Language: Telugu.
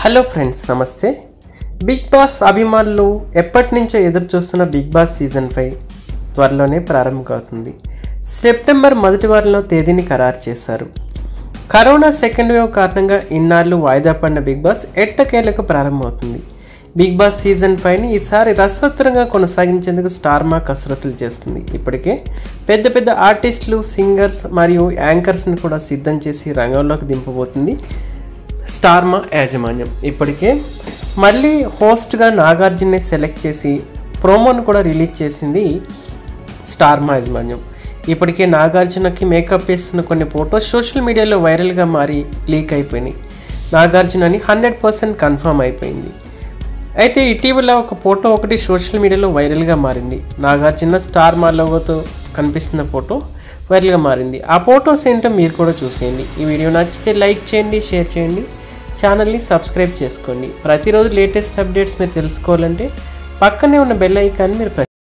హలో ఫ్రెండ్స్ నమస్తే బిగ్ బాస్ అభిమానులు ఎప్పటి నుంచో ఎదురు చూస్తున్న బిగ్ బాస్ సీజన్ ఫైవ్ త్వరలోనే ప్రారంభమవుతుంది సెప్టెంబర్ మొదటి వారంలో తేదీని ఖరారు చేశారు కరోనా సెకండ్ వేవ్ కారణంగా ఇన్నాళ్ళు వాయిదా పడిన బిగ్ బాస్ ఎట్టకేలకు ప్రారంభమవుతుంది బిగ్ బాస్ సీజన్ ఫైవ్ని ఈసారి రసవత్తరంగా కొనసాగించేందుకు స్టార్ మా కసరత్తులు చేస్తుంది ఇప్పటికే పెద్ద పెద్ద ఆర్టిస్టులు సింగర్స్ మరియు యాంకర్స్ని కూడా సిద్ధం చేసి రంగంలోకి దింపబోతుంది స్టార్మా యాజమాన్యం ఇప్పటికే మళ్ళీ హోస్ట్గా నాగార్జున్ని సెలెక్ట్ చేసి ప్రోమోను కూడా రిలీజ్ చేసింది స్టార్మా యాజమాన్యం ఇప్పటికే నాగార్జునకి మేకప్ వేస్తున్న కొన్ని ఫొటోస్ సోషల్ మీడియాలో వైరల్గా మారి లీక్ అయిపోయినాయి నాగార్జున అని హండ్రెడ్ పర్సెంట్ కన్ఫర్మ్ అయిపోయింది అయితే ఇటీవల ఒక ఫోటో ఒకటి సోషల్ మీడియాలో వైరల్గా మారింది నాగార్జున స్టార్ మా లోగోతో కనిపిస్తున్న ఫోటో వైరల్గా మారింది ఆ ఫోటోస్ ఏంటో మీరు కూడా చూసేయండి ఈ వీడియో నచ్చితే లైక్ చేయండి షేర్ చేయండి ఛానల్ని సబ్స్క్రైబ్ చేసుకోండి ప్రతిరోజు లేటెస్ట్ అప్డేట్స్ మీరు తెలుసుకోవాలంటే పక్కనే ఉన్న బెల్ ఐకాన్ని మీరు ప్రెస్